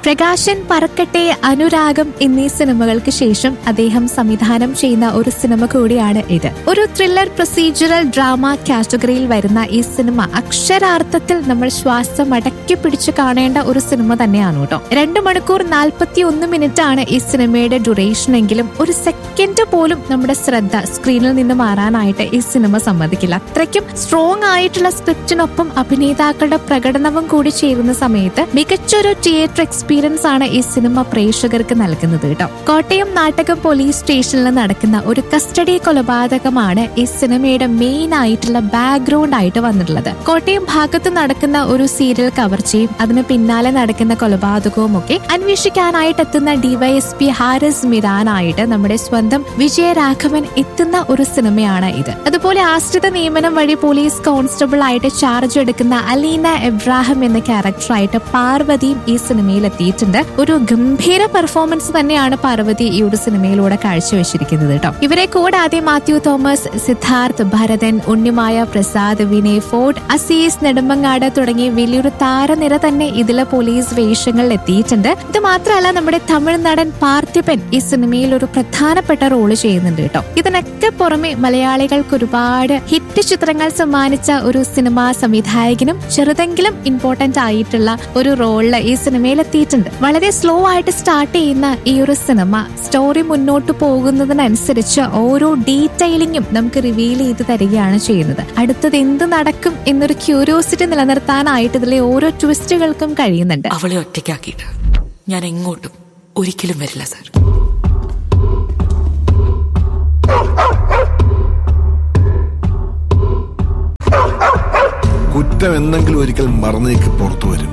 പ്രകാശൻ പറക്കട്ടെ അനുരാഗം എന്നീ സിനിമകൾക്ക് ശേഷം അദ്ദേഹം സംവിധാനം ചെയ്യുന്ന ഒരു സിനിമ കൂടിയാണ് ഇത് ഒരു ത്രില്ലർ പ്രൊസീജറൽ ഡ്രാമ കാറ്റഗറിയിൽ വരുന്ന ഈ സിനിമ അക്ഷരാർത്ഥത്തിൽ നമ്മൾ ശ്വാസം അടക്കി പിടിച്ചു കാണേണ്ട ഒരു സിനിമ തന്നെയാണ് കേട്ടോ രണ്ട് മണിക്കൂർ നാൽപ്പത്തി ഒന്ന് മിനിറ്റ് ആണ് ഈ സിനിമയുടെ ഡ്യൂറേഷൻ എങ്കിലും ഒരു സെക്കൻഡ് പോലും നമ്മുടെ ശ്രദ്ധ സ്ക്രീനിൽ നിന്ന് മാറാനായിട്ട് ഈ സിനിമ സമ്മതിക്കില്ല അത്രയ്ക്കും സ്ട്രോങ് ആയിട്ടുള്ള സ്ക്രിപ്റ്റിനൊപ്പം അഭിനേതാക്കളുടെ പ്രകടനവും കൂടി ചേരുന്ന സമയത്ത് മികച്ചൊരു തിയേറ്റർ എക്സ്പീരിയൻസ് ആണ് ഈ സിനിമ പ്രേക്ഷകർക്ക് നൽകുന്നത് കേട്ടോ കോട്ടയം നാട്ടകം പോലീസ് സ്റ്റേഷനിൽ നടക്കുന്ന ഒരു കസ്റ്റഡി കൊലപാതകമാണ് ഈ സിനിമയുടെ മെയിൻ ആയിട്ടുള്ള ബാക്ക്ഗ്രൗണ്ട് ആയിട്ട് വന്നിട്ടുള്ളത് കോട്ടയം ഭാഗത്ത് നടക്കുന്ന ഒരു സീരിയൽ കവർച്ചയും അതിന് പിന്നാലെ നടക്കുന്ന കൊലപാതകവും ഒക്കെ അന്വേഷിക്കാനായിട്ട് എത്തുന്ന ഡിവൈഎസ്പി ഹാരിസ് മിരാനായിട്ട് നമ്മുടെ സ്വന്തം വിജയരാഘവൻ എത്തുന്ന ഒരു സിനിമയാണ് ഇത് അതുപോലെ ആശ്രിത നിയമനം വഴി പോലീസ് കോൺസ്റ്റബിൾ ആയിട്ട് ചാർജ് എടുക്കുന്ന അലീന എബ്രാഹിം എന്ന ക്യാരക്ടറായിട്ട് പാർവതിയും ഈ സിനിമയിൽ എത്തിയിട്ടുണ്ട് ഒരു ഗംഭീര പെർഫോമൻസ് തന്നെയാണ് പാർവതി ഈ ഒരു സിനിമയിലൂടെ കാഴ്ചവെച്ചിരിക്കുന്നത് കേട്ടോ ഇവരെ കൂടാതെ മാത്യു തോമസ് സിദ്ധാർത്ഥ് ഭരതൻ ഉണ്ണിമായ പ്രസാദ് വിനയ് ഫോർഡ് അസീസ് നെടുമ്പങ്ങാട് തുടങ്ങിയ വലിയൊരു താരനിര തന്നെ ഇതിലെ പോലീസ് വേഷങ്ങളിൽ എത്തിയിട്ടുണ്ട് ഇത് മാത്രമല്ല നമ്മുടെ തമിഴ് നടൻ പാർത്ഥിപൻ ഈ സിനിമയിൽ ഒരു പ്രധാനപ്പെട്ട റോള് ചെയ്യുന്നുണ്ട് കേട്ടോ ഇതിനൊക്കെ പുറമെ മലയാളികൾക്ക് ഒരുപാട് ഹിറ്റ് ചിത്രങ്ങൾ സമ്മാനിച്ച ഒരു സിനിമാ സംവിധായകനും ചെറുതെങ്കിലും ഇമ്പോർട്ടന്റ് ആയിട്ടുള്ള ഒരു റോളില് ഈ സിനിമയിൽ എത്തിയിട്ടുണ്ട് വളരെ സ്ലോ ആയിട്ട് സ്റ്റാർട്ട് ചെയ്യുന്ന ഈ ഒരു സിനിമ സ്റ്റോറി മുന്നോട്ട് പോകുന്നതിനനുസരിച്ച് ഓരോ ഡീറ്റെയിലിംഗും നമുക്ക് റിവീൽ ചെയ്ത് തരികയാണ് ചെയ്യുന്നത് അടുത്തത് എന്ത് നടക്കും എന്നൊരു ക്യൂരിയോസിറ്റി നിലനിർത്താനായിട്ട് ഇതിലെ ഓരോ ട്വിസ്റ്റുകൾക്കും കഴിയുന്നുണ്ട് അവളെ ഒറ്റയ്ക്കാക്കിയിട്ട് ഞാൻ എങ്ങോട്ടും ഒരിക്കലും വരില്ല സർ കുറ്റം എന്തെങ്കിലും ഒരിക്കൽ മറന്നേക്ക് പുറത്തു വരും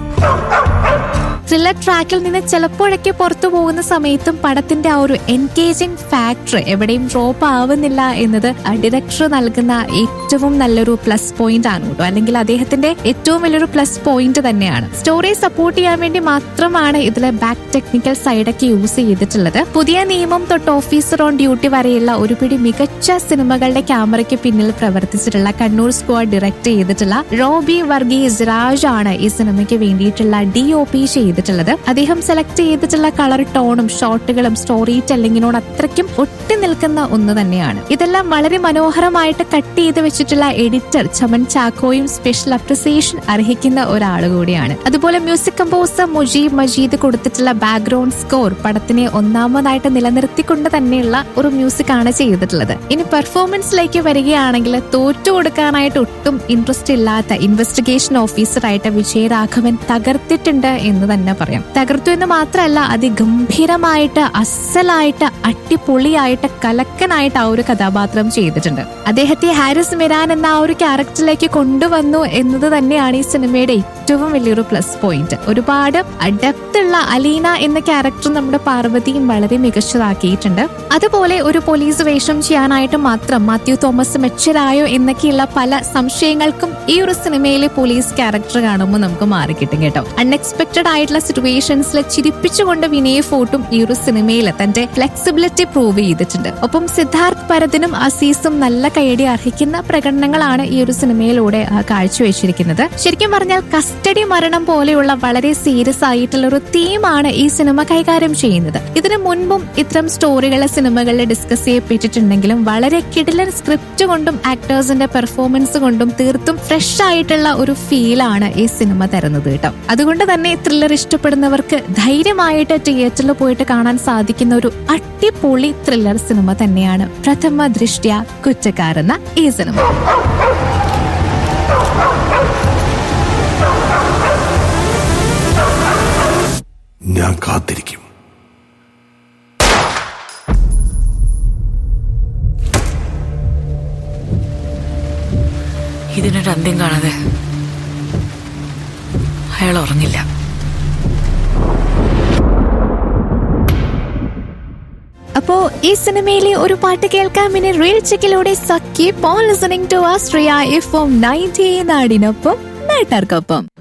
ത്രില്ലർ ട്രാക്കിൽ നിന്ന് ചിലപ്പോഴൊക്കെ പുറത്തു പോകുന്ന സമയത്തും പടത്തിന്റെ ആ ഒരു എൻഗേജിംഗ് ഫാക്ടർ എവിടെയും ഡ്രോപ്പ് ആവുന്നില്ല എന്നത് ഡയറക്ടർ നൽകുന്ന ഏറ്റവും നല്ലൊരു പ്ലസ് പോയിന്റ് ആണ് കേട്ടോ അല്ലെങ്കിൽ അദ്ദേഹത്തിന്റെ ഏറ്റവും വലിയൊരു പ്ലസ് പോയിന്റ് തന്നെയാണ് സ്റ്റോറി സപ്പോർട്ട് ചെയ്യാൻ വേണ്ടി മാത്രമാണ് ഇതിലെ ബാക്ക് ടെക്നിക്കൽ സൈഡൊക്കെ യൂസ് ചെയ്തിട്ടുള്ളത് പുതിയ നിയമം തൊട്ട് ഓഫീസർ ഓൺ ഡ്യൂട്ടി വരെയുള്ള ഒരു പിടി മികച്ച സിനിമകളുടെ ക്യാമറയ്ക്ക് പിന്നിൽ പ്രവർത്തിച്ചിട്ടുള്ള കണ്ണൂർ സ്ക്വാഡ് ഡയറക്ട് ചെയ്തിട്ടുള്ള റോബി വർഗീസ് രാജ് ആണ് ഈ സിനിമയ്ക്ക് വേണ്ടിയിട്ടുള്ള ഡി ഒ പി ചെയ്തിട്ടുള്ളത് അദ്ദേഹം സെലക്ട് ചെയ്തിട്ടുള്ള കളർ ടോണും ഷോട്ടുകളും സ്റ്റോറി ടെല്ലിങ്ങിനോട് അത്രയ്ക്കും ഒട്ടി നിൽക്കുന്ന ഒന്ന് തന്നെയാണ് ഇതെല്ലാം വളരെ മനോഹരമായിട്ട് കട്ട് ചെയ്ത് വെച്ചിട്ടുള്ള എഡിറ്റർ ചമൻ ചാക്കോയും സ്പെഷ്യൽ അപ്രിസിയേഷൻ അർഹിക്കുന്ന ഒരാൾ കൂടിയാണ് അതുപോലെ മ്യൂസിക് കമ്പോസർ മുജീബ് മജീദ് കൊടുത്തിട്ടുള്ള ബാക്ക്ഗ്രൗണ്ട് സ്കോർ പടത്തിനെ ഒന്നാമതായിട്ട് നിലനിർത്തിക്കൊണ്ട് തന്നെയുള്ള ഒരു മ്യൂസിക് ആണ് ചെയ്തിട്ടുള്ളത് ഇനി പെർഫോമൻസിലേക്ക് വരികയാണെങ്കിൽ തോറ്റു കൊടുക്കാനായിട്ട് ഒട്ടും ഇൻട്രസ്റ്റ് ഇല്ലാത്ത ഇൻവെസ്റ്റിഗേഷൻ ഓഫീസറായിട്ട് വിജയരാഘവൻ തകർത്തിട്ടുണ്ട് എന്ന് തന്നെ പറയാം തകർത്തു എന്ന് മാത്രമല്ല അതിഗംഭീരമായിട്ട് അസലായിട്ട് അടിപൊളിയായിട്ട് കലക്കനായിട്ട് ആ ഒരു കഥാപാത്രം ചെയ്തിട്ടുണ്ട് അദ്ദേഹത്തെ ഹാരിസ് മിരാൻ എന്ന ആ ഒരു ക്യാരക്ടറിലേക്ക് കൊണ്ടുവന്നു എന്നത് തന്നെയാണ് ഈ സിനിമയുടെ ഏറ്റവും വലിയൊരു പ്ലസ് പോയിന്റ് ഒരുപാട് അഡപ്തുള്ള അലീന എന്ന ക്യാരക്ടർ നമ്മുടെ പാർവതിയും വളരെ മികച്ചതാക്കിയിട്ടുണ്ട് അതുപോലെ ഒരു പോലീസ് വേഷം ചെയ്യാനായിട്ട് മാത്രം മാത്യു തോമസ് മെച്ചരായോ എന്നൊക്കെയുള്ള പല സംശയങ്ങൾക്കും ഈ ഒരു സിനിമയിലെ പോലീസ് ക്യാരക്ടർ കാണുമ്പോൾ നമുക്ക് മാറിക്കിട്ടും കേട്ടോ അൺഎക്സ്പെക്ടഡ് ആയിട്ടുള്ള സിറ്റുവേഷൻസിൽ ചിരിപ്പിച്ചുകൊണ്ട് വിനയ് ഫോർട്ടും ഈ ഒരു സിനിമയിൽ തന്റെ ഫ്ലെക്സിബിലിറ്റി പ്രൂവ് ചെയ്തിട്ടുണ്ട് ഒപ്പം സിദ്ധാർത്ഥ് ഭരതനും അസീസും നല്ല കൈയടി അർഹിക്കുന്ന പ്രകടനങ്ങളാണ് ഈ ഒരു സിനിമയിലൂടെ ആ, കാഴ്ചവെച്ചിരിക്കുന്നത് ശരിക്കും പറഞ്ഞാൽ കസ്റ്റഡി മരണം പോലെയുള്ള വളരെ സീരിയസ് ആയിട്ടുള്ള ഒരു തീമാണ് ഈ സിനിമ കൈകാര്യം ചെയ്യുന്നത് ഇതിനു മുൻപും ഇത്തരം സ്റ്റോറികളെ സിനിമകളിൽ ഡിസ്കസ് ചെയ്യപ്പെട്ടിട്ടുണ്ടെങ്കിലും വളരെ കിടിലൻ സ്ക്രിപ്റ്റ് കൊണ്ടും ആക്ടേഴ്സിന്റെ പെർഫോമൻസ് കൊണ്ടും തീർത്തും ഫ്രഷ് ആയിട്ടുള്ള ഒരു ഫീലാണ് ഈ സിനിമ തരുന്നത് കേട്ടോ അതുകൊണ്ട് തന്നെ ത്രില്ലർ ഇഷ്ടപ്പെടുന്നവർക്ക് ധൈര്യമായിട്ട് തിയേറ്ററിൽ പോയിട്ട് കാണാൻ സാധിക്കുന്ന ഒരു അടിപൊളി ത്രില്ലർ സിനിമ തന്നെയാണ് പ്രഥമ ദൃഷ്ട്യ കുറ്റക്കാരെന്ന ഈ സിനിമ ഞാൻ കാത്തിരിക്കും ഇതിനൊരു അന്ത്യം കാണാതെ അയാൾ ഉറങ്ങില്ല അപ്പോ ഈ സിനിമയിലെ ഒരു പാട്ട് കേൾക്കാം ഇനി റീൽ ചെക്കിലൂടെ സഖി പോൺ listening to Austria F M ninety നാടിനൊപ്പം നാട്ടാർക്കൊപ്പം